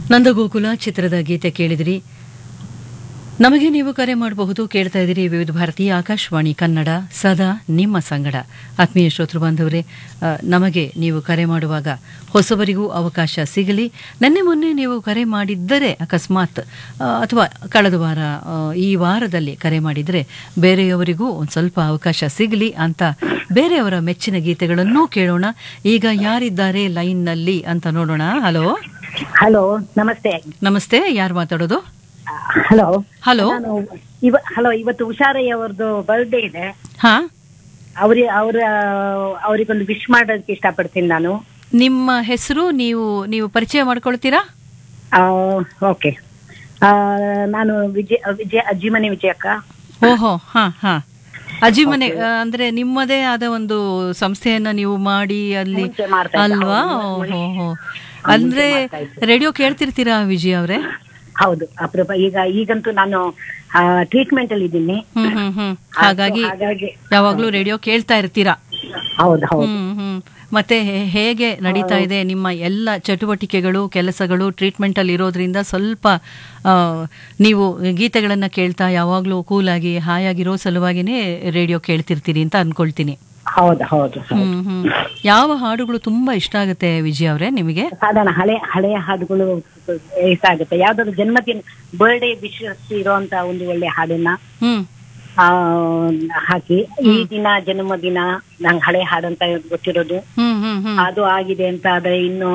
ನಂದಗೋಕುಲ ಚಿತ್ರದ ಗೀತೆ ಕೇಳಿದಿರಿ ನಮಗೆ ನೀವು ಕರೆ ಮಾಡಬಹುದು ಕೇಳ್ತಾ ಇದ್ದೀರಿ ವಿವಿಧ ಭಾರತಿ ಆಕಾಶವಾಣಿ ಕನ್ನಡ ಸದಾ ನಿಮ್ಮ ಸಂಗಡ ಆತ್ಮೀಯ ಶ್ರೋತೃ ಬಾಂಧವರೇ ಆ, ನಮಗೆ ನೀವು ಕರೆ ಮಾಡುವಾಗ ಹೊಸಬರಿಗೂ ಅವಕಾಶ ಸಿಗಲಿ ನಿನ್ನೆ ಮೊನ್ನೆ ನೀವು ಕರೆ ಮಾಡಿದ್ದರೆ ಅಕಸ್ಮಾತ್ ಆ, ಅಥವಾ ಕಳೆದ ವಾರ ಆ, ಈ ವಾರದಲ್ಲಿ ಕರೆ ಮಾಡಿದರೆ ಬೇರೆಯವರಿಗೂ ಒಂದು ಸ್ವಲ್ಪ ಅವಕಾಶ ಸಿಗಲಿ ಅಂತ ಬೇರೆಯವರ ಮೆಚ್ಚಿನ ಗೀತೆಗಳನ್ನೂ ಕೇಳೋಣ ಈಗ ಯಾರಿದ್ದಾರೆ ಲೈನ್ನಲ್ಲಿ ಅಂತ ನೋಡೋಣ ಹಲೋ ಹಲೋ ನಮಸ್ತೆ ನಮಸ್ತೆ ಯಾರು ಮಾತಾಡೋದು ಹಲೋ ಹಲೋ ನಾನು ಇವ ಹಲೋ ಇವತ್ತು ಉಷಾರಯ್ಯ ಅವ್ರದ್ದು ಬರ್ಡೇ ಇದೆ ಹಾ ಅವ್ರಿ ಅವ್ರ ಅವರಿಗೊಂದು ವಿಶ್ ಮಾಡೋದಕ್ಕೆ ಇಷ್ಟಪಡ್ತೀನಿ ನಾನು ನಿಮ್ಮ ಹೆಸರು ನೀವು ನೀವು ಪರಿಚಯ ಮಾಡ್ಕೊಳ್ತೀರಾ ಓಕೆ ನಾನು ವಿಜಯ ವಿಜಯ ಅಜ್ಜಿಮನೆ ವಿಜಯಕ್ಕ ಓಹೋ ಹಾ ಹಾ ಅಜ್ಜಿ ಮನೆ ಆ, ಅಂದ್ರೆ ನಿಮ್ಮದೇ ಆದ ಒಂದು ಸಂಸ್ಥೆಯನ್ನ ನೀವು ಮಾಡಿ ಅಲ್ಲಿ ಮುಂಚೆ ಮಾಡ್ತಾ ಇದ್ದೆ. ಅಲ್ವಾ ಹೌದು, ಓಹೋ ಅಂದ್ರೆ ರೇಡಿಯೋ ಕೇಳ್ತಿರ್ತೀರಾ ವಿಜಯ್ ಅವರೇ ಹೌದು ಅಪರೂಪ ಈಗ ಈಗಂತೂ ನಾನು ಟ್ರೀಟ್ಮೆಂಟ್ ಅಲ್ಲಿ ಇದ್ದೀನಿ ಹ್ಮ್ ಹ್ಮ್ ಹ್ಮ್ ಹಾಗಾಗಿ ಹಾಗಾಗಿ ಯಾವಾಗ್ಲೂ ರೇಡಿಯೋ ಕೇಳ್ತಾ ಇರ್ತೀರಾ ಹೌದು ಹೌದು ಹ್ಮ್ ಹ್ಮ್ ಮತ್ತೆ ಹೇ- ಹೇಗೆ ನಡೀತಾ ಇದೆ ನಿಮ್ಮ ಎಲ್ಲ ಚಟುವಟಿಕೆಗಳು ಕೆಲಸಗಳು ಟ್ರೀಟ್ಮೆಂಟ್ ಅಲ್ಲಿ ಇರೋದ್ರಿಂದ ಸ್ವಲ್ಪ ಆ, ನೀವು ಗೀತೆಗಳನ್ನ ಕೇಳ್ತಾ ಯಾವಾಗ್ಲೂ ಕೂಲಾಗಿ ಹಾಯಾಗಿರೋ ಸಲುವಾಗಿನೇ ರೇಡಿಯೋ ಕೇಳ್ತಿರ್ತೀರಿ ಅಂತ ಅನ್ಕೊಳ್ತೀನಿ ಹೌದು ಹೌದು ಹ್ಮ್ ಹ್ಮ್ ಯಾವ ಹಾಡುಗಳು ತುಂಬಾ ಇಷ್ಟ ಆಗುತ್ತೆ ವಿಜಯ್ ಅವರೇ ನಿಮಗೆ ಸಾಧಾರಣ ಹಳೆ ಹಳೆಯ ಹಾಡುಗಳು ಇಷ್ಟ ಆಗುತ್ತೆ ಯಾವ್ದಾದ್ರು ಜನ್ಮದಿನ ಬರ್ಡೇ ವಿಶಸ್ ಇರುವಂತ ಒಂದು ಒಳ್ಳೆ ಹಾಡನ್ನ ಹ್ಮ್ ಆ, ಹಾಕಿ ಈ ದಿನ ಜನ್ಮದಿನ ನಂಗೆ ಹಳೆ ಹಾಡಂತ ಗೊತ್ತಿರೋದು ಹ್ಮ್ ಹ್ಮ್ ಹ್ಮ್ ಅದು ಆಗಿದೆ ಅಂತ ಆದ್ರೆ ಇನ್ನು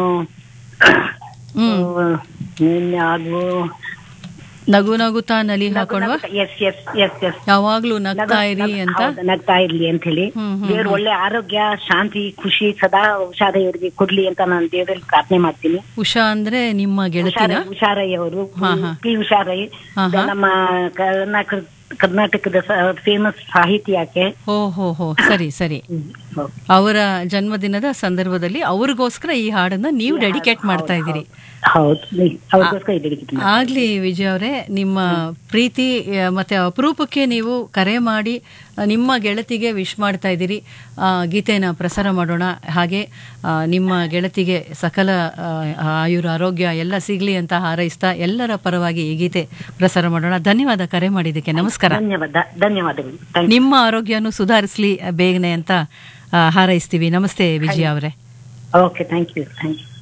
ಹ್ಮ್ ಅದು ನಗು ನಗುತ್ತಾ ನಲಿ ಹಾಕೊಂಡ್ವಾ ಎಸ್ ಎಸ್ ಎಸ್ ಎಸ್ ಯಾವಾಗ್ಲೂ ನಗ್ತಾ ಇರಿ ಅಂತ ನಗ್ತಾ ಇರ್ಲಿ ಅಂತ ಹೇಳಿ ಹ್ಮ್, ಹ್ಮ್, ದೇವ್ರ ಒಳ್ಳೆ ಆರೋಗ್ಯ ಶಾಂತಿ ಖುಷಿ ಸದಾ ಹುಷಾರಯ್ಯವರಿಗೆ ಕೊಡ್ಲಿ ಅಂತ ನಾನು ದೇವರಲ್ಲಿ ಪ್ರಾರ್ಥನೆ ಮಾಡ್ತೀನಿ ಉಷಾ ಅಂದ್ರೆ ನಿಮ್ಮ ಗೆಳತಿನ ಹುಷಾರಯ್ಯ ಅವರು ಹಾ, ಹಾ. ಪಿ ಹುಷಾರಯ್ಯ ಹಾ, ಹಾ. ನಮ್ಮ ಕರ್ನಾಟಕ ಕರ್ನಾಟಕದ ಫೇಮಸ್ ಸಾಹಿತಿಯಾಕೆ ಓ ಹೋ ಹೋ ಸರಿ ಸರಿ ಅವರ ಜನ್ಮದಿನದ ಸಂದರ್ಭದಲ್ಲಿ ಅವ್ರಿಗೋಸ್ಕರ ಈ ಹಾಡನ್ನ ನೀವು ಡೆಡಿಕೇಟ್ ಮಾಡ್ತಾ ಇದ್ದೀರಿ ಹೌದು ಅವ್ರಿಗೋಸ್ಕರ ಇದು ಹಿಡಿದು ಆಗ್ಲಿ ವಿಜಯ್ ಅವರೇ ನಿಮ್ಮ ಪ್ರೀತಿ ಆ, ಮತ್ತೆ ಅಪರೂಪಕ್ಕೆ ನೀವು ಕರೆ ಮಾಡಿ ಆ, ನಿಮ್ಮ ಗೆಳತಿಗೆ ವಿಶ್ ಮಾಡ್ತಾ ಇದ್ದೀರಿ ಆ, ಗೀತೆನ ಪ್ರಸಾರ ಮಾಡೋಣ ಹಾಗೆ ಆ, ನಿಮ್ಮ ಗೆಳತಿಗೆ ಸಕಲ ಆ, ಆಯುರ ಆರೋಗ್ಯ ಎಲ್ಲ ಸಿಗ್ಲಿ ಅಂತ ಹಾರೈಸ್ತಾ ಎಲ್ಲರ ಪರವಾಗಿ ಈ ಗೀತೆ ಪ್ರಸಾರ ಮಾಡೋಣ ಧನ್ಯವಾದ ಕರೆ ಮಾಡಿದ್ದಕ್ಕೆ ನಮಸ್ಕಾರ ಧನ್ಯವಾದ ಧನ್ಯವಾದಗಳು Thank you. ನಿಮ್ಮ ಆರೋಗ್ಯನೂ ಸುಧಾರಿಸ್ಲಿ ಬೇಗನೆ ಅಂತ ಆ, ಹಾರೈಸ್ತೀವಿ ನಮಸ್ತೆ ವಿಜಯ ಅವರೇ okay thank you thank you